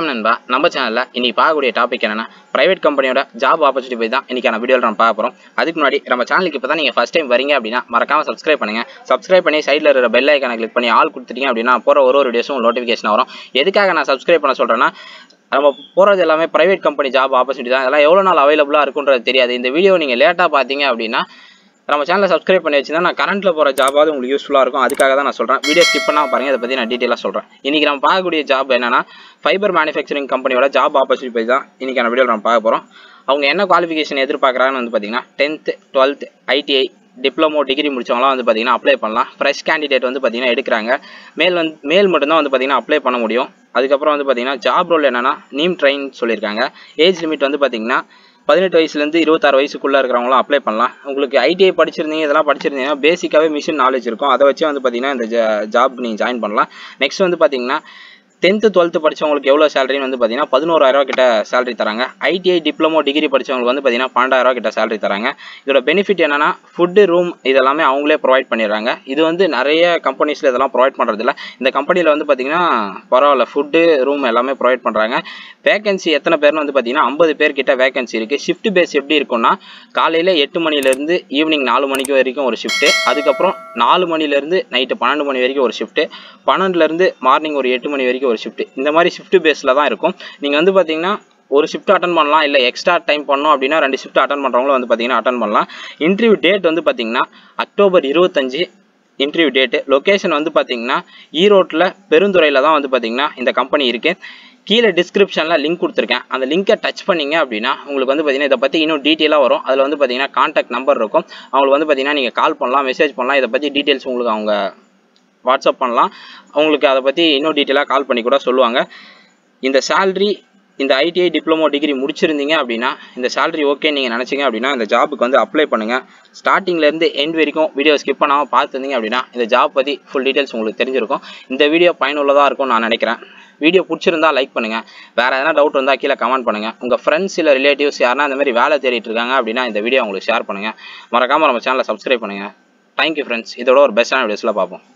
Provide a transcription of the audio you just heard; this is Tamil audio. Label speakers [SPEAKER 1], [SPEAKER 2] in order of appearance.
[SPEAKER 1] வணக்கம் நண்பா நம்ம சேனலில் இன்னைக்கு பார்க்கக்கூடிய டாபிக் என்னன்னா பிரைவேட் கம்பெனியோட ஜாப் ஆப்பர்ச்சுனிட்டி பற்றி தான் இன்னைக்கான வீடியோவில் நம்ம பார்க்க போகிறோம் அதுக்கு முன்னாடி நம்ம சேனலுக்கு இப்போ தான் நீங்கள் ஃபஸ்ட் டைம் வரீங்க அப்படின்னா மறக்காம சப்ஸ்கிரைப் பண்ணுங்க சப்ஸ்கிரைப் பண்ணி சைடில் இருக்கிற பெல் ஐக்கானை கிளிக் பண்ணி ஆல் கொடுத்துட்டீங்க அப்படின்னா போகிற ஒரு ஒரு வீடியோஸும் நோட்டிஃபிகேஷன் வரும் எதுக்காக நான் சப்ஸ்கிரைப் பண்ண சொல்கிறேன்னா நம்ம போகிறது எல்லாமே பிரைவேட் கம்பெனி ஜாப் ஆப்பர்ச்சுனிட்டி தான் அதெல்லாம் எவ்வளோ நாள் அவைலபிளாக இருக்குன்றது தெரியாது இந்த வீடியோ நீங்கள் லேட்டாக பார்த்தீங்க அப்படின்னா நம்ம சேனலை சப்ஸ்கிரைப் பண்ணி வச்சுருந்தா நான் கரண்ட்டில் போகிற ஜாபாவது உங்களுக்கு யூஸ்ஃபுல்லாக இருக்கும் அதுக்காக தான் நான் சொல்கிறேன் வீடியோ ஸ்கிப் பண்ணால் பாருங்க இதை பற்றி நான் டீட்டெயிலாக சொல்கிறேன் இன்றைக்கி நம்ம பார்க்கக்கூடிய ஜாப் என்னன்னா ஃபைபர் மேனுஃபேக்சரிங் கம்பெனியோட ஜாப் ஆப்பர்ச்சுனிட்டி பற்றி தான் இன்றைக்கான வீடியோவில் நம்ம பார்க்க போகிறோம் அவங்க என்ன குவாலிஃபிகேஷன் எதிர்பார்க்குறாங்கன்னு வந்து பார்த்தீங்கன்னா tenth twelfth ITI diploma degree முடிச்சவங்களாம் வந்து பார்த்தீங்கன்னா அப்ளை பண்ணலாம் ஃப்ரெஷ் கேண்டிடேட் வந்து பார்த்தீங்கன்னா எடுக்கிறாங்க மேல் வந்து மேல் மட்டும்தான் வந்து பார்த்தீங்கன்னா அப்ளை பண்ண முடியும் அதுக்கப்புறம் வந்து பார்த்தீங்கன்னா ஜாப் ரோல் என்னன்னா நீம் ட்ரெயின் சொல்லியிருக்காங்க ஏஜ் லிமிட் வந்து பார்த்தீங்கன்னா பதினெட்டு வயசுலேருந்து இருபத்தாறு வயசுக்குள்ளே இருக்கிறவங்களும் அப்ளை பண்ணலாம் உங்களுக்கு ஐடிஐ படிச்சிருந்தீங்க இதெல்லாம் படிச்சிருந்தீங்கன்னா பேசிக்காகவே மிஷின் நாலேஜ் இருக்கும் அதை வச்சு வந்து பார்த்தீங்கன்னா இந்த ஜாப் நீங்கள் ஜாயின் பண்ணலாம் நெக்ஸ்ட் வந்து பார்த்தீங்கன்னா டென்த்து டுவெல்த்து படித்தவங்களுக்கு எவ்வளோ சேலரின்னு வந்து பார்த்தீங்கன்னா பதினோராயிரரூவா கிட்ட சேலரி தராங்க ஐடிஐ டிப்ளமோ டிகிரி படித்தவங்களுக்கு வந்து பார்த்தீங்கன்னா பன்னெண்டாயிரரூவா கிட்ட சேலரி தராங்க இதோட பெனிஃபிட் என்னன்னா ஃபுட்டு ரூம் இதெல்லாமே அவங்களே ப்ரொவைட் பண்ணிடுறாங்க இது வந்து நிறைய கம்பெனிஸில் இதெல்லாம் ப்ரொவைட் பண்ணுறதில்ல இந்த கம்பெனியில் வந்து பார்த்தீங்கன்னா பரவாயில்ல ஃபுட்டு ரூம் எல்லாமே ப்ரொவைட் பண்ணுறாங்க வேகன்சி எத்தனை பேர்னு வந்து பார்த்தீங்கன்னா ஐம்பது பேர் கிட்ட வேகன்சி இருக்குது ஷிஃப்ட் பேஸ் எப்படி இருக்கும்னா காலையில் எட்டு மணிலேருந்து ஈவினிங் நாலு மணிக்கு வரைக்கும் ஒரு ஷிஃப்ட்டு அதுக்கப்புறம் நாலு மணிலேருந்து நைட்டு பன்னெண்டு மணி வரைக்கும் ஒரு ஷிஃப்ட்டு பன்னெண்டுலேருந்து மார்னிங் ஒரு எட்டு மணி வரைக்கும் ஒரு ஷிஃப்ட் இந்த மாதிரி ஷிஃப்ட் பேஸில் தான் இருக்கும் நீங்கள் வந்து பார்த்தீங்கன்னா ஒரு ஷிஃப்ட் அட்டன் பண்ணலாம் இல்லை எக்ஸ்ட்ரா டைம் பண்ணோம் அப்படின்னா ரெண்டு ஷிஃப்ட் அட்டன் பண்ணுறவங்களும் வந்து பார்த்தீங்கன்னா அட்டன் பண்ணலாம் இன்டர்வியூ டேட் வந்து பார்த்தீங்கன்னா அக்டோபர் இருபத்தஞ்சு இன்டர்வியூ டேட்டு லொக்கேஷன் வந்து பார்த்தீங்கன்னா ஈரோட்டில் பெருந்துறையில் தான் வந்து பார்த்தீங்கன்னா இந்த கம்பெனி இருக்குது கீழே டிஸ்கிரிப்ஷனில் லிங்க் கொடுத்துருக்கேன் அந்த லிங்கை டச் பண்ணிங்க அப்படின்னா உங்களுக்கு வந்து பார்த்தீங்கன்னா இதை பற்றி இன்னும் டீட்டெயிலாக வரும் அதில் வந்து பார்த்தீங்கன்னா கான்டாக்ட் நம்பர் இருக்கும் அவங்களுக்கு வந்து பார்த்தீங்கன்னா நீங்கள் கால் பண்ணலாம் மெசேஜ் பண்ணலாம் இதை பற்றி டீட்டெயில்ஸ் உங்களுக்கு அவங்க வாட்ஸ்அப் பண்ணலாம் அவங்களுக்கு அதை பற்றி இன்னும் டீட்டெயிலாக கால் பண்ணி கூட சொல்லுவாங்க இந்த சேல்ரி இந்த ஐடிஐ டிப்ளமோ டிகிரி முடிச்சிருந்தீங்க அப்படின்னா இந்த சேலரி ஓகே நீங்கள் நினச்சிங்க அப்படின்னா இந்த ஜாபுக்கு வந்து அப்ளை பண்ணுங்கள் ஸ்டார்டிங்லேருந்து எண்ட் வரைக்கும் வீடியோ ஸ்கிப் பண்ணாமல் பார்த்துருந்தீங்க அப்படின்னா இந்த ஜாப் பற்றி ஃபுல் டீட்டெயில்ஸ் உங்களுக்கு தெரிஞ்சிருக்கும் இந்த வீடியோ பயனுள்ளதாக இருக்கும்னு நான் நினைக்கிறேன் வீடியோ பிடிச்சிருந்தா லைக் பண்ணுங்கள் வேறு எதனா டவுட் இருந்தால் கீழே கமெண்ட் பண்ணுங்கள் உங்கள் ஃப்ரெண்ட்ஸ் இல்லை ரிலேட்டிவ்ஸ் யாருன்னா இந்த மாதிரி வேலை தேடிட்டு இருக்காங்க அப்படின்னா இந்த வீடியோ உங்களுக்கு ஷேர் பண்ணுங்கள் மறக்காமல் நம்ம சேனலை சப்ஸ்கிரைப் பண்ணுங்கள் தேங்க்யூ ஃப்ரெண்ட்ஸ் இதோட ஒரு பெஸ்ட்டான வீடியோஸில் பார்ப்போம்